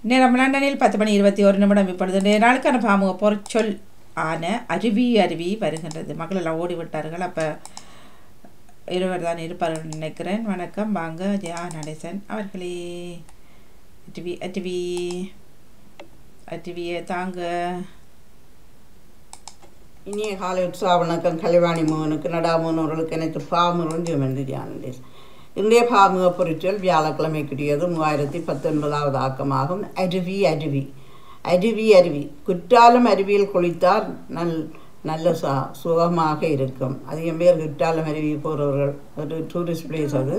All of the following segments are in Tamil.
நேரம் லண்டனில் பத்து மணி இருபத்தி ஒரு நிமிடம் இப்பொழுது இன்றைய நாளுக்கான பாமுக பொற்சொல் ஆன அருவி அருவி வருகின்றது மக்கள் எல்லாம் ஓடி விட்டார்கள் அப்போ இருவர் தான் இருப்பார்கள் நினைக்கிறேன் வணக்கம் வாங்க ஜெயா நடேசன் அவர்களே அருவி அருவி அருவியை தாங்க இனிய காலை உற்சாக வணக்கம் கலைவாணி மோகனுக்கு நடாமோன் அவர்களுக்கு அனைத்து பாமுகளும் ஜெமந்தி தியானந்தேஸ் இன்றைய பாமுக பொறிச்சொல் வியாழக்கிழமைக்குரியது மூவாயிரத்தி பத்தொன்பதாவது ஆக்கமாகும் அருவி அருவி அருவி அருவி குற்றாலம் அருவியில் குளித்தால் நல் நல்ல சா சுகமாக இருக்கும் அதிகம் பேர் குற்றாலம் அருவி போகிறவர்கள் ஒரு டூரிஸ்ட் பிளேஸ் அது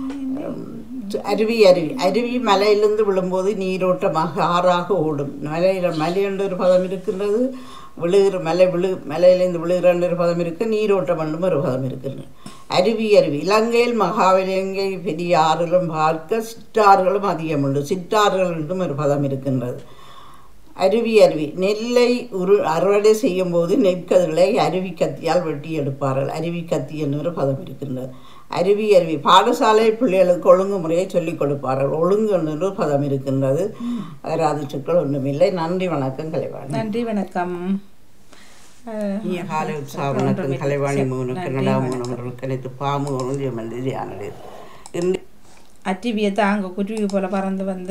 அருவி அருவி அருவி மலையிலிருந்து விழும்போது நீரோட்டமாக ஆறாக ஓடும் மலையில் மலை என்ற ஒரு பதம் இருக்கின்றது விழுகிற மலை விழு மலையிலேருந்து விழுகிற ஒரு பதம் இருக்கு நீரோட்டம் என்றும் ஒரு பதம் இருக்கின்றது அருவி அருவி இலங்கையில் மகாவிலங்கை பெரிய ஆறுகளும் பார்க்க சிற்றாறுகளும் அதிகம் உண்டு சிற்றாறுகள் என்றும் ஒரு பதம் இருக்கின்றது அருவி அருவி நெல்லை உரு அறுவடை செய்யும் போது நெற்கதிர்களை அருவி கத்தியால் வெட்டி எடுப்பார்கள் அருவி கத்தி என்று பதம் இருக்கின்றது அருவி அருவி பாடசாலை பிள்ளைகளுக்கு ஒழுங்கு முறையை சொல்லிக் கொடுப்பார்கள் ஒழுங்கு என்று பதம் இருக்கின்றது அதாவது சொற்கள் ஒன்றுமில்லை நன்றி வணக்கம் கலைவாணி நன்றி வணக்கம் அஹ், இனிய காலை உற்சாக வணக்கம் கலைவாணி மோகனுக்கு நடா மோகன் அவர்களுக்கு அனைத்து பாமுகனும் ஜெமந்தி தியானது இன்று அருவியை தாங்க குருவி போல பறந்து வந்து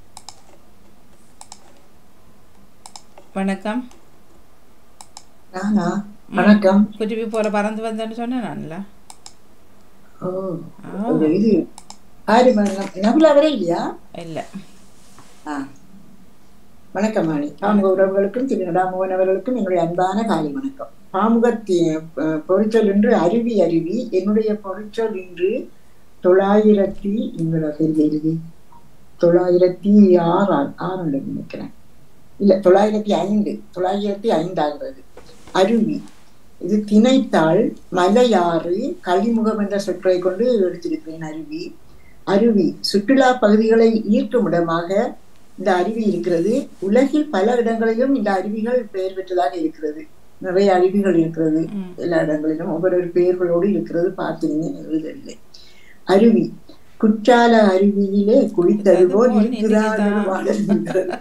வணக்கம் நானா வணக்கம் குருவி போல பறந்து வந்தேன்னு சொன்னேன் நான்ல ஓ ஒரு இது ஆறு மணம் நகுலா வரை இல்லையா இல்லை ஆ வணக்கம் மாணி பாமுக உறவுகளுக்கும் திரு நடாமோகன் அவர்களுக்கும் என்னுடைய அன்பான காலை வணக்கம் பாமுகத்தி பொறிச்சொல் என்று அருவி அருவி என்னுடைய பொறிச்சொல் இன்று தொள்ளாயிரத்தி இங்கே தெரிகிறது தொள்ளாயிரத்தி ஆறு ஆறு நினைக்கிறேன் இல்ல தொள்ளாயிரத்தி ஐந்து தொள்ளாயிரத்தி ஐந்து ஆகிறது அருவி இது திணைத்தாள் மலையாறு கழிமுகம் என்ற சொற்களை கொண்டு எடுத்திருக்கிறேன் அருவி அருவி சுற்றுலா பகுதிகளை ஈர்க்கும் இடமாக இந்த அருவி இருக்கிறது உலகில் பல இடங்களிலும் இந்த அருவிகள் பெயர் பெற்றதாக இருக்கிறது நிறைய அருவிகள் இருக்கிறது எல்லா இடங்களிலும் ஒவ்வொரு பெயர்களோடு இருக்கிறது பார்த்தீங்க எழுதவில்லை அருவி குற்றால அருவியிலே குளித்தது போல் இருக்குதான் ஒரு பாடல் இருக்கிறது.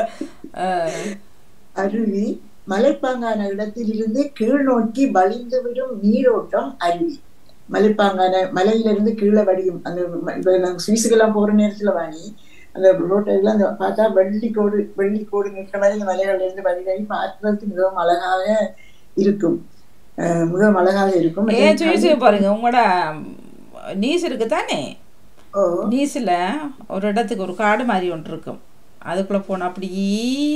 அருவி மலைப்பாங்கான இடத்திலிருந்து கீழ் நோக்கி வழிந்து விடும் நீரோட்டம் அருவி மலைப்பாங்கான மலையிலிருந்து கீழே வடியும் அந்த ம- இப்ப நாங்க சுவிஸுக்கெல்லாம் போற நேரத்துல வாங்கி அந்த ரோட்டெல்லாம் அந்த பார்த்தா வெள்ளிக்கோடு வெள்ளிக்கோடு நிற்கிற மாதிரி இந்த மலைகள்ல இருந்து வழி வழி பார்க்கறதுக்கு மிகவும் அழகாக இருக்கும் அஹ் மிகவும் அழகாக இருக்கும் ஏன் சுவிஸுக்கு பாருங்க உங்களோட நீஸ் இருக்கு தானே ஓ நீஸில் ஒரு இடத்துக்கு ஒரு காடு மாதிரி ஒன்று இருக்கும் அதுக்குள்ளே போனால் அப்படியே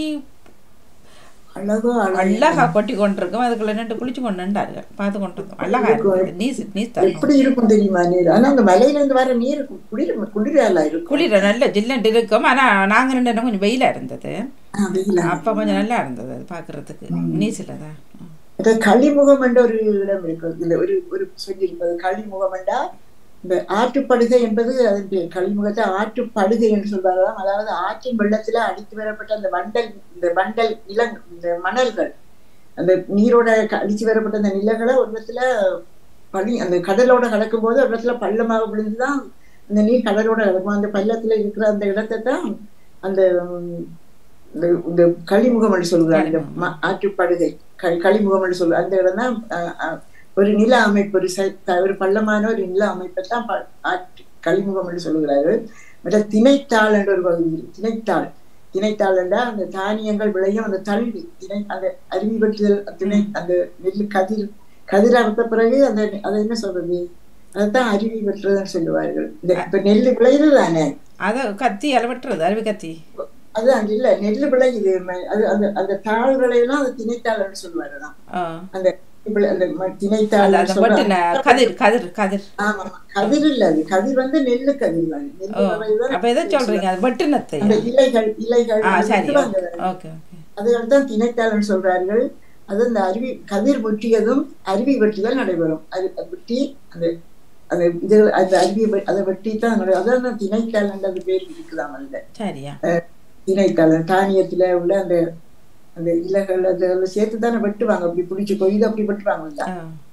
அழகோ அழகு அழகா கொட்டி கொண்டிருக்கும் அதுக்குள்ள நின்று குளிச்சு கொண்டு நின்றார்கள் பார்த்து கொண்டு இருந்தோம் அழகா இருந்தது நீஸ் நீஸ் தரும் எப்படி இருக்கும் தெரியுமா நீர் ஆனா அந்த மலையில இருந்து வர நீர் குளிர் குளிரால இருக்கும் குளிர நல்ல ஜில்லன்ட்டு இருக்கும் ஆனால் நாங்கள் ரெண்டு இடம் கொஞ்சம் வெயிலாக இருந்தது ஆ, வெயிலா அப்போ கொஞ்சம் நல்லா இருந்தது அது பார்க்குறதுக்கு நீஸில் தான் இந்த களிமுகம் என்ற ஒரு இடம் இருக்கிறது இந்த ஒரு ஒரு சொல்லி இருப்பது களிமுகம் என்றா இந்த ஆற்றுப்படுகை என்பது அதன் பேர் களிமுகத்தை ஆற்றுப்படுகை என்று சொல்வார்களாம் அதாவது ஆற்றின் வெள்ளத்துல அடித்து வரப்பட்ட அந்த வண்டல் இந்த வண்டல் நிலங் இந்த மணல்கள் அந்த நீரோட க- அடிச்சு வரப்பட்ட அந்த நிலங்களை ஒரு இடத்துல பள்ளி அந்த கடலோட கலக்கும் போது ஒரு இடத்துல பள்ளமாக விழுந்துதான் அந்த நீர் கடலோட கலக்கும் அந்த பள்ளத்துல இருக்கிற அந்த இடத்தை தான் அந்த உம், இந்த இந்த களிமுகம் என்று சொல்கிறாங்க இந்த ம- ஆற்றுப்படுகை களி களிமுகம் என்று சொல்லுவாங்க அந்த இடம் தான் அஹ், அஹ், ஒரு நில அமைப்பு ஒரு சை- த- ஒரு பள்ளமான ஒரு நில அமைப்பை தான் ப- ஆற்று களிமுகம் என்று சொல்கிறார்கள் மற்ற திணைத்தாள் என்ற ஒரு பகுதி இருக்கு. திணைத்தாள் திணைத்தாள் என்றால் அந்த தானியங்கள் விளையும் அந்த தள்ளி திணை அந்த அருவி வெட்டுதல் திணை அந்த நெல் கதிர் கதிர் அறுத்த பிறகு அந்த அதை என்ன சொல்றது அதைத்தான் அருவி வெட்டுறதுன்னு சொல்லுவார்கள் இந்த இப்ப நெல் விளையுது தானே அதை கத்தி அளவட்டுறது அருவி கத்தி அது அங்க இல்ல நெல் விளையுது ம- அது அந்த அந்த தாள்களை எல்லாம் அது திணைத்தாள்னு சொல்லுவாருதான் ஆ. அந்த விளை- அந்த ம- அந்த திணைத்தாள் அந்த பட்டுன கதிர் கதிர் கதிர் ஆமா ஆமா. கதிர் இல்ல அது கதிர் வந்து நெல்லு கதிர் தான் ஓ நெல்லு வகைதான் அப்போ எதை சொல்கிறீங்க அது பட்டுனத்தை அந்த இலைகள் இலைகள் ஆ அது சரி வெட்டுவாங்க. ஓகே ஓகே அதுகள் தான் திணைத்தாள்னு சொல்றார்கள் அது அந்த அருவி கதிர் வெட்டியதும் அருவி வெட்டுதல் நடைபெறும் அது அது வெட்டி அந்த அந்த இது அந்த அருவி அதை வெட்டி தான் நடைபெறும் அதான் அந்த திணைத்தாள் அது பேர் இருக்குதாம் அந்த சரியா திணைத்தாள் தானியத்துல உள்ள அந்த அந்த இலைகள் அதெல்லாம் சேர்த்து தானே வெட்டுவாங்க அப்படி பிடிச்சி கொய்து அப்படி வெட்டுவாங்க ஆ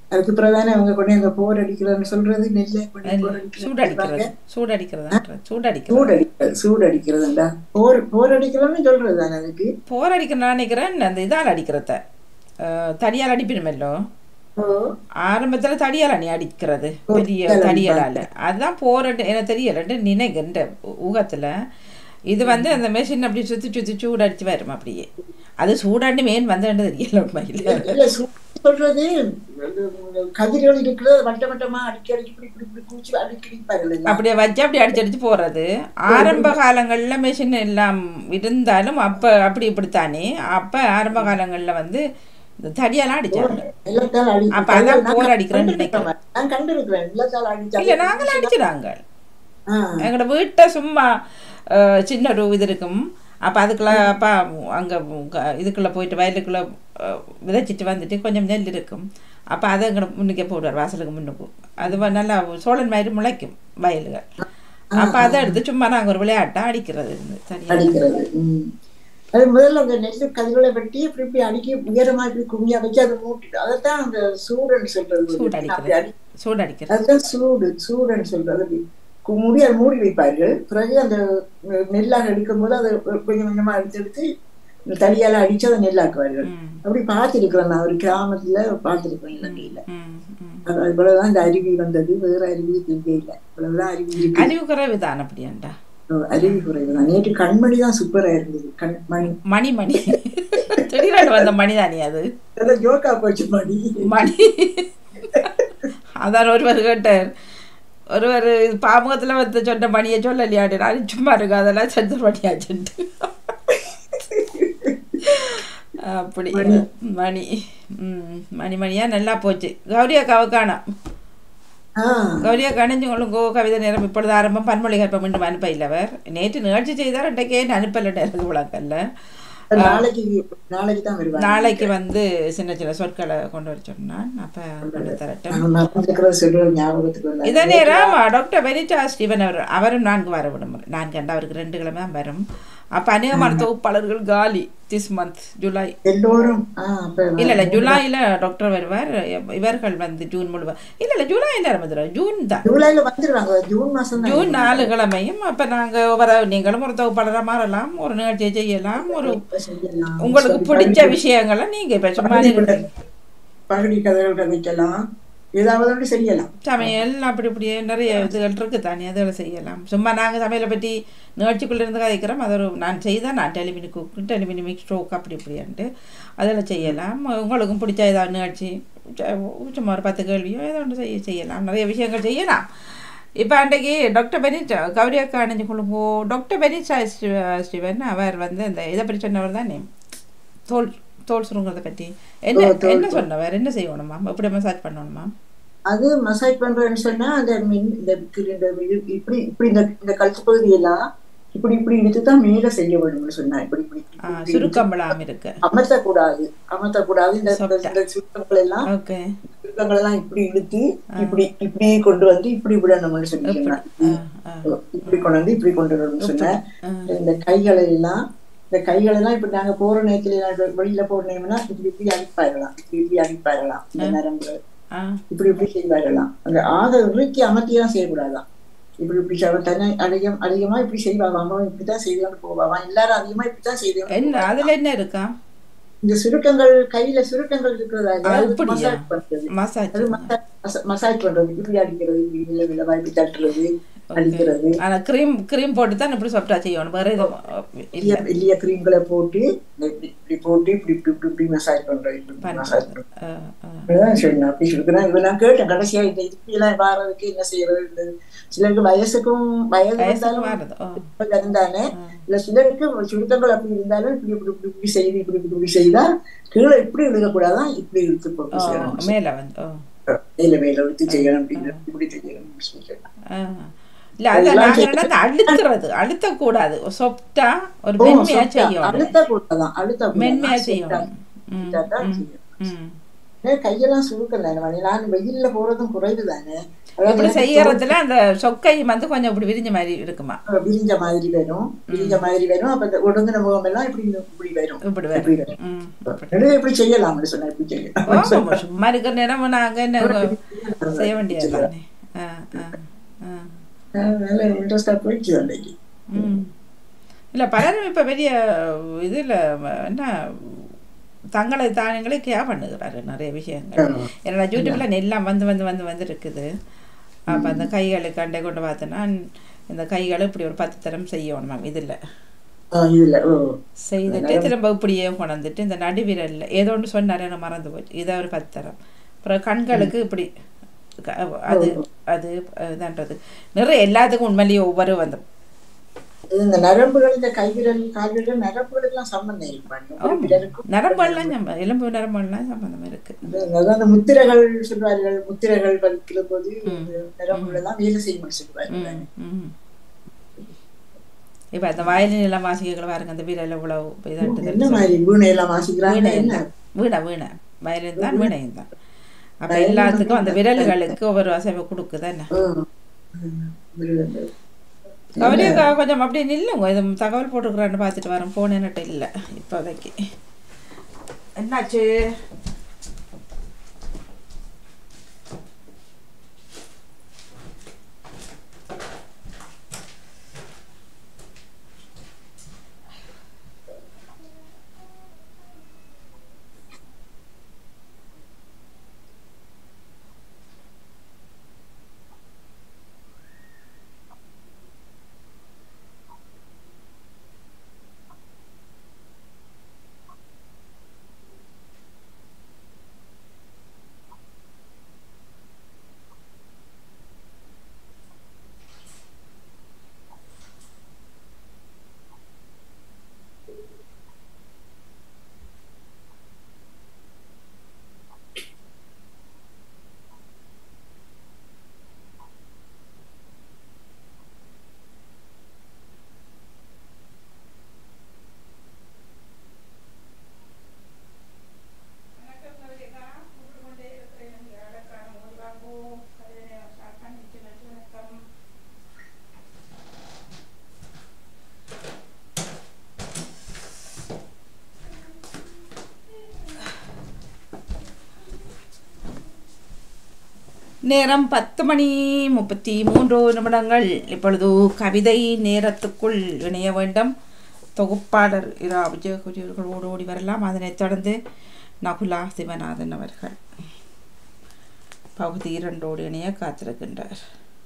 அதுக்கு பிரதான அவங்க கொண்டு அந்த போர் அடிக்கிறதுன்னு சொல்றது நெல்லை கொண்டு போர் சூடடிக்கிறது சூடடிக்கிறது சூடடிக்கிறது சூடடிக்கிறது சூடடிக்கிறதுண்டா போர் போர் அடிக்கிறதுன்னு சொல்றது தானே அதுக்கு போர் அடிக்கிற நான் நினைக்கிறேன் அந்த இதால் அடிக்கிறத அஹ், தடியால் அடிப்பினுமல்லோ ஓ ஆரம்பத்துல தடியால் அணி அடிக்கிறது பெரிய தடியலால அதுதான் போரட்டு எனக்கு தெரியலன்ட்டு நினைக்கின்ற ஊகத்துல இது வந்து அந்த மெஷின் அப்படி சுத்தி சுத்தி சூடடிச்சு வரும் அப்படியே அது சூடாண்டு மேன் வந்தேன்னு தெரியல உண்மையில இல்ல சூ- சொல்றது அது கதிர்கள் இருக்கிறது வட்ட வட்டமா அடிக்கி அடிக்கி இப்படி இப்படி இப்படி கூச்சி அடிக்கி அடிப்பார்கள் அப்படியே வச்சு அப்படி அடிச்சு அடிச்சு போறது ஆரம்ப காலங்கள்ல மெஷின் எல்லாம் இருந்தாலும் அப்ப அப்படி இப்படித்தானே அப்ப ஆரம்ப காலங்கள்ல வந்து இந்த தடியெல்லாம் அடிச்சாங்க வெள்ளத்தால் அடி அப்ப அதான் நான் போர் அடிக்கிறேன்னு கண்டிருக்கிறேன். நான் கண்டிருக்கிறேன் வெள்ளத்தால் அடிச்சா இல்ல நாங்களும் அடிச்சுறாங்க ஆ, எங்களோட வீட்டை சும்மா அஹ், சின்ன ஒரு இது இருக்கும் அப்போ அதுக்குள்ள அப்பா அங்கே இதுக்குள்ளே போயிட்டு வயலுக்குள்ளே அஹ், விதைச்சிட்டு வந்துட்டு கொஞ்சம் நெல் இருக்கும் அப்போ அதை எங்களை முன்னுக்கே போடுவார் வாசலுக்கு முன்னுக்கும் அது வ- நல்லா சோழன் மாதிரி முளைக்கும் வயலுகள் அப்போ அதை எடுத்து சும்மா நாங்கள் ஒரு விளையாட்டா அடிக்கிறது இருந்து சரியா அடிக்கிறது ம். அது முதல்ல அந்த நெல் கதிர்களை வெட்டி இப்படி இப்படி அடிக்கி உயரமா இப்படி கும்மியா வச்சு அதை மூட்டிட்டு அதைத்தான் அந்த சூடுன்னு சொல்றது சூடு அப்படி அடிக்கிறது அடி சூடு அடிக்கிறது அதுதான் சூடு சூடுன்னு சொல்றது அப்படி கு- மூடி அதை மூடி வைப்பார்கள் பிறகு அந்த நெல்லாக எடுக்கும் போது அதை கொஞ்சம் கொஞ்சமா எடுத்து எடுத்து இந்த தடியால அடிச்சு அதை நெல்லாக்குவார்கள் ம் அப்படி பார்த்திருக்கிறேன் நான் ஒரு கிராமத்துல பார்த்திருக்கிறேன் இலங்கையில ம் ம் அது இவ்வளவுதான் இந்த அருவி வந்தது வேற அருவி இங்கே இல்லை இவ்வளவுதான் அருவி இருக்கு அறிவு குறைவு தான் அப்படியாண்டா அருவி குறைவுதான் நேற்று கண்மணி தான் சூப்பரா இருந்தது கண்மணி மணி மணி திடீரென்று வந்த மணி தானே அது அதான் ஜோக்கா போச்சு மணி மணி அதான் ஒருவர் கேட்டார் ஒருவர் இது பாமுகத்தில் வந்து சொன்ன மணியை சொல்லலையாடு நான் சும்மா இருக்கு அதெல்லாம் செஞ்ச மணியாச்சுன்ட்டு அப்படி மணி ம் மணி மணியா நல்லா போச்சு கௌரி அக்காவை காணோம் ஆஹ் கௌரி அக்கா அணிஞ்சு கொள்ளுங்கோ கவிதை நேரம் இப்பொழுது ஆரம்பம் பன்மொழி கற்பம் மீண்டும் அனுப்ப இல்லவர் நேற்று நிகழ்ச்சி செய்தார் இன்றைக்கே அனுப்பல நேரம் விளக்கல்ல நாளைக்கு நாளைக்கு தான் வருவாங்க நாளைக்கு வந்து சின்ன சின்ன சொற்களை கொண்டு வர சொன்னான் அப்போ கொண்டு தரட்டும் நான் மறந்துக்கிற சொல்ற ஞாபகத்துக்கு வந்தா இதே நேரம் டாக்டர் வெனிட்டா ஸ்டீவன் அவர் அவரும் நான்கு வர விடுமுறை நான்கு அண்டா அவருக்கு ரெண்டு கிழமை தான் வரும் அப்போ அநேகமான தொகுப்பாளர்கள் காலி திஸ் மந்த் ஜூலை எல்லோரும் ஆஹ் அப்ப இல்ல இல்ல ஜூலைல டாக்டர் வருவார் இவர்கள் வந்து ஜூன் முழுவ இல்ல இல்ல ஜூலைல வந்துடும் ஜூன் தான் ஜூலைல வந்துருவாங்க ஜூன் மாசம் தான் ஜூன் நாலு கிழமையும் அப்ப நாங்க ஒவ்வொரு நீங்களும் ஒரு தொகுப்பாளராக மாறலாம் ஒரு நிகழ்ச்சியை செய்யலாம் ஒரு செய்யலாம். உங்களுக்கு பிடிச்ச விஷயங்களை நீங்க இப்ப சும்மா பகுதி கதைகள் கதைக்கலாம் ஏதாவது ஒன்று செய்யலாம் சமையல் அப்படி இப்படியே நிறைய இதுகள் இருக்கு தானே அதில் செய்யலாம் சும்மா நாங்கள் சமையலை பற்றி நிகழ்ச்சிக்குள்ள இருந்து கதைக்கிறோம் அது ஒரு நான் செய்தால் நான் டெலிமினி குக் டெலிமினி மிக்ஸ் ஸ்ட்ரோக் அப்படி இப்படின்ட்டு அதில் செய்யலாம் உங்களுக்கும் பிடிச்ச ஏதாவது நிகழ்ச்சி ச- சும்மா ஒரு பத்து கேள்வியோ ஏதோ ஒன்று செய்ய செய்யலாம் நிறைய விஷயங்கள் செய்யலாம் இப்போ அன்றைக்கு டாக்டர் பெனிட் கௌரி அக்கா அணிஞ்சு கொள்ளுங்கோ டாக்டர் பெனிட் ஸ்டீவன் அவர் வந்து அந்த இதை பற்றி சொன்னவர் தானே தோல் தோல் சுருங்கிறத பற்றி என்ன என்ன சொன்னவர் என்ன செய்யணுமா எப்படி மசாஜ் பண்ணணுமா அது மசாஜ் பண்றேன்னு சொன்னா அந்த மின் இந்த கிரி- இந்த இது இப்படி இப்படி இந்த இந்த கழுத்து பகுதியெல்லாம் இப்படி இப்படி இழுத்து தான் மேல செய்ய வேணும்னு சொன்னா இப்படி இப்படி ஆ, சுருக்கம்பலாம் இருக்கு அமர்த்தக்கூடாது அமர்த்தக்கூடாது இந்த இந்த- இந்த சுருக்கங்கள் எல்லாம் ஓகே சுருக்கங்கள் எல்லாம் இப்படி இழுத்து இப்படி இப்படி கொண்டு வந்து இப்படி விடணும்னு சொல்லி சொன்னா இப்படி கொண்டு வந்து இப்படி கொண்டு வரணும்னு சொன்னேன் இந்த கைகளை எல்லாம் இந்த கைகள் எல்லாம் இப்ப நாங்க போற நேரத்துல எல்லாம் வெளியில போறோம்னா இப்படி இப்படி அடிப்பாயிரலாம் இப்படி இப்படி அடிப்பாயிரலாம் இந்த நரம்பு ஆ இப்படி இப்படி செய்வார்களாம் அந்த ஆக இறுக்கி அமர்த்தியெல்லாம் செய்யக்கூடாதாம் இப்படி இப்படி செய்வா தன்னை அதிகம் அதிகமா இப்படி செய்வாங்க அவன் இப்படித்தான் செய்வான்னு போவான் எல்லாரும் அதிகமா இப்படித்தான் செய்வாங்க என்ன அதுல என்ன இருக்கா இந்த சுருக்கங்கள் கையில சுருக்கங்கள் இருக்கிறதா அது அப்படியா? மசாஜ் பண்றது மசாஜ் அது மசாஜ் மசாஜ் பண்றது இப்படி அடிக்கிறது இப்படி வில விலவா இப்படி தட்டுறது அடிக்கிறது ஆனா கிரீம் கிரீம் போட்டு தான் இப்படி சாப்பிட்டா செய்யணும் வேற எதுவும் இல்ல இல்ல வெளிய கிரீம்களை போட்டு இந்த இப்படி இப்படி போட்டு இப்படி இப்படி இப்படி இப்படி மசாஜ் பண்றது இப்படி இப்படி மசாஜ் பண்றது ஆ, ஆ. அப்படிதான் சொன்னேன் அப்படி சொல்லிக்கிறேன் இதெல்லாம் கேட்டேன் கடைசியா இந்த இப்படியெல்லாம் வாரதுக்கு என்ன செய்யறது சிலருக்கு வயசுக்கும் வயது வயசுக்கு இருந்தாலும் மாறுது ஓ இப்ப இருந்தானே இல்ல சிலருக்கு சுருக்கங்கள் அப்படி இருந்தாலும் இப்படி இப்படி இப்படி இப்படி செய்து இப்படி இப்படி இப்படி செய்தா கீழே இப்படி இழுக்கக்கூடாதான் இப்படி இழுத்து போட்டு ஓ, செய்யணும் மேல வந்து ஓ மேல மேல இழுத்து செய்யணும் அப்படின்னு இப்படி செய்யணும் சொல்லலாம் ஆ. இல்ல அதான் நாங்க என்னன்னா அழுத்துறது அழுத்தக்கூடாது சொப்டா ஒரு மென்மையா செய்யணும் அழுத்த கூடாதான் அழுத்த மென்மையா செய்யணும் ம், தான் ம், செய்யணும் ம். ஏன் கையெல்லாம் சுருக்கம் தானே மணி நான் வெயில்ல போறதும் குறைவு தானே இப்படி அதாவது செய்யறதுல அந்த சொக்கை வந்து கொஞ்சம் இப்படி விரிஞ்ச மாதிரி இருக்குமா விரிஞ்ச மாதிரி வரும் விரிஞ்ச மாதிரி வரும் அப்ப இந்த ஒடுங்கின முகம் எல்லாம் இப்படி இப்படி வரும் இப்படி இப்படி வரும் வரும் ம். நடுவே இப்படி செய்யலாம்னு சொன்னா இப்படி செய்யலாம் ஓ, சும்மா இருக்கிற நேரம் நாங்க என்ன செய்ய வேண்டியது தானே ஆ, ஆ, ஆ. நல்ல இன்ட்ரெஸ்டா போயிடுச்சு அன்னைக்கு ம். இல்ல பலரும் இப்ப பெரிய இதுல என்ன தங்களை தானியங்களை கே பண்ணுகிறாரு நிறைய விஷயங்கள் என்னோட யூடியூப்ல எல்லாம் வந்து வந்து வந்து வந்து இருக்குது அப்ப அந்த கைகளுக்கு அண்டை கொண்டு பார்த்தோன்னா இந்த கைகளை இப்படி ஒரு பத்து தரம் செய்யணும் மேம் இதுல ஆஹ் இதுல ஓ செய்துட்டு திரும்ப இப்படியே கொண்டாந்துட்டு இந்த நடுவிரல்ல ஏதோ ஒன்று சொன்னார் எனக்கு மறந்து போச்சு இதை ஒரு பத்து தரம் அப்புறம் கண்களுக்கு இப்படி க- அது அது இதான்றது நிறைய எல்லாத்துக்கும் உண்மையிலேயே ஒவ்வொரு வந்து இது இந்த நரம்புகள் இந்த கைவிரல் கால்விரல் நரம்புகளுக்கு எல்லாம் சம்பந்தம் இருப்பாங்க விரலுக்கும் நரம்பெல்லாம் நம்ம எலும்பு நரம்பெல்லாம் சம்மந்தம் இருக்கு அதாவது அந்த முத்திரைகள் சொல்வார்கள் முத்திரைகள் பதிக்கிற போது நரம்புகள் எல்லாம் வேலை செய்யும் சொல்வார்கள் ம், ம். இப்ப அந்த வயலின் எல்லாம் வாசிக்கல பாருங்க அந்த வீரல் இவ்வளவு இதாட்டுது என்ன மாதிரி வீணை எல்லாம் வாசிக்கிறாங்க என்ன வீணை வீணை வயலின் தான் வீணையும் தான் அப்ப எல்லாத்துக்கும் அந்த விரல்களுக்கு ஒவ்வொரு அசைவை கொடுக்குதானே ஓ. ம். விரல்கள். கவலையக்கா கொஞ்சம் அப்படியே நில்லுங்க இது தகவல் போட்டுக்கிறான்னு பார்த்துட்டு வரேன் போன் என்கிட்ட இல்லை இப்போதைக்கு என்னாச்சு நேரம் பத்து மணி முப்பத்தி மூன்று நிமிடங்கள் இப்பொழுது கவிதை நேரத்துக்குள் இணைய வேண்டும் தொகுப்பாளர் இரா விஜயகுடி அவர்கள் ஓடி ஓடி வரலாம் அதனைத் தொடர்ந்து நகுலா சிவநாதன் அவர்கள் பகுதி இரண்டோடு இணைய காத்திருக்கின்றார்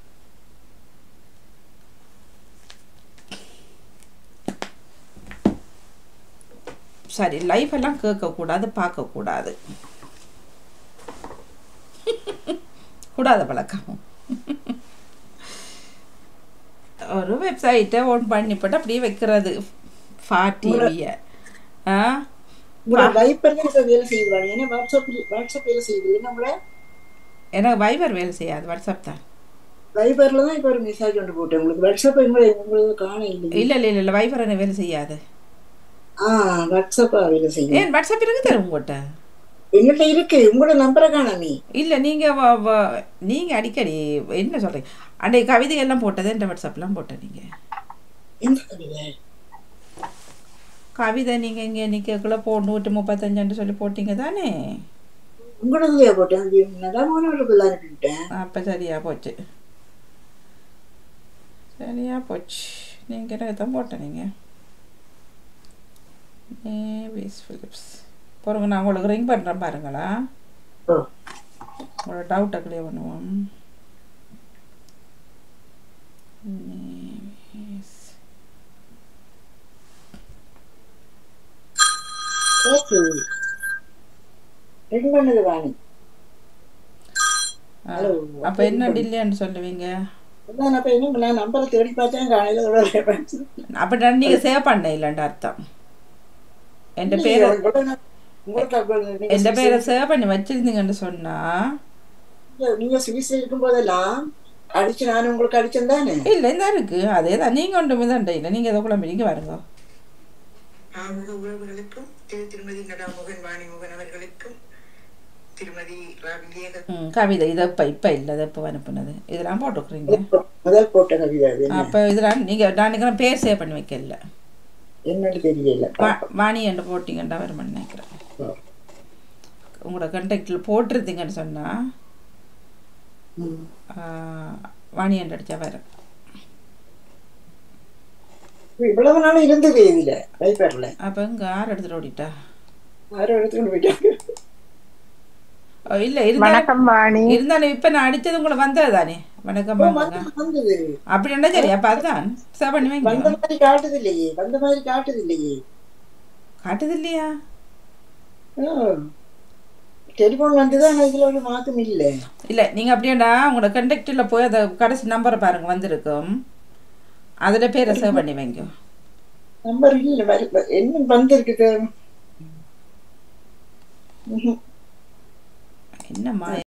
சரி லைஃப் எல்லாம் கேட்கக்கூடாது பார்க்கக்கூடாது கூடாத பழக்கம் ஒரு வெப்சைட்டை ஓன் பண்ணி போட்டு அப்படியே வைக்கிறது ஃபா டிவியை ஆ உங்களோட வைப்பர்ல இப்ப வேலை செய்வாங்க ஏன்னா வாட்ஸ்அப் வாட்ஸ்அப் வேலை செய்யுது நம்மள எனக்கு வைபர் வேலை செய்யாது வாட்ஸ்அப் தான் வைபர்ல தான் இப்ப ஒரு மெசேஜ் ஒன்று போட்டேன் உங்களுக்கு வாட்ஸ்அப் உங்களை உங்களுக்கு காண இல்லை இல்லை இல்லை இல்லை வைபர் எனக்கு வேலை செய்யாது ஆ வாட்ஸ்அப்பா வேலை செய்யும் ஏன் வாட்ஸ்அப் இருக்கு தரும் உங்கள்கிட்ட எங்கிட்ட இருக்கு உங்களோட நம்பரை காணாமே இல்லை நீங்கள் நீங்கள் அடிக்கடி என்ன சொல்கிறீங்க அன்றைய கவிதையெல்லாம் போட்டது இந்த வாட்ஸ்அப்லாம் போட்டேன் நீங்கள் எந்த கவிதை கவிதை நீங்கள் இங்கே நிற்கக்குள்ள போ நூற்றி முப்பத்தஞ்சுன்னு சொல்லி போட்டீங்க தானே உங்களதுலயா போட்டேன் அது நலமானவர்களுக்கு தான் அனுப்பிவிட்டேன் அப்போ சரியா போச்சு சரியா போச்சு நீங்கள் எனக்கு தான் போட்டேன் நீங்கள் நேவிஸ் ஃபிலிப்ஸ் பாருங்க நான் உங்களுக்கு ரிங் பண்ணுறேன் பாருங்களா ஓ உங்களோட டவுட்டை கிளியர் பண்ணுவோம் நேவிஸ் ஓகே ரெண்டு பண்ணது வாணி ஹலோ அப்போ என்ன டில்லைன்னு சொல்லுவீங்க அதான் அப்ப என்ன நான் நம்பரை தேடி பார்த்தேன் காலையில இதோட அப்போ நீங்கள் சேவ் பண்ண இல்லைன்ற அர்த்தம் என் பேரை உங்களுக்கு என் பேரை சேவ் பண்ணி வச்சிருந்தீங்கன்னு சொன்னா நீங்க சுவிஸ்ல இருக்கும் போதெல்லாம் அடிச்சு நான் உங்களுக்கு அடிச்சேன் தானே இல்லை இந்த இருக்கு அதே தான் நீங்கள் ஒன்றுமே தான் இல்லை நீங்கள் எதை குழம்பு நீங்கள் வருங்க ஆமுக உறவுகளுக்கும் திரு திருமதி நடாமுகன் வாணிமுகன் அவர்களுக்கும் திருமதி ரவிலேக ம் கவிதை இது இப்போ இப்போ இல்லை இது இப்போ அனுப்புனது இதெல்லாம் போட்டுக்கிறீங்க முதல் போட்ட கவிதை அது என்ன? அப்போ இதெல்லாம் நீங்கள் நான் நினைக்கிறேன் பேர் சேவ் பண்ணி வைக்கல என்னன்னு தெரியல வா வாணி என்று போட்டிங்கண்டா வரும் நினைக்கிறேன் உங்களோட கண்டக்டில் போட்டிருந்தீங்கன்னு சொன்னால் ம். வாணி என்று அடித்தா வரும் இவ்வளவு நாள் இருந்தது இதுல டைப்பர்ல அப்போ இங்கே யார் எடுத்துகிட்டு ஓடிட்டா யாரும் எடுத்துக்கொண்டு போயிட்டாங்க ஓ, இல்லை இருந்தாலும் வணக்கம் வாணி இருந்தாலும் இப்போ நான் அடித்தது உங்களுக்கு வந்தது தானே வணக்கம் வாங்க வந்து- வந்தது அப்படின்னா சரி அப்போ அதுதான் சேவ் பண்ணி வந்த வைங்க மாதிரி காட்டுது இல்லையே வந்த மாதிரி காட்டுது இல்லையே காட்டுது இல்லையா டெலிபோன் வந்துதான் ஆனா இதுல ஒரு மாத்தம் இல்ல இல்லை நீங்கள் அப்படியாண்டா உங்களோட கண்டக்டில் போய் அந்த கடைசி நம்பரை பாருங்க வந்திருக்கும் அதில் பேரை சேவ் பண்ணி வைங்க நம்பர் இல்ல வரு- என்ன வந்திருக்கு என்னம்மா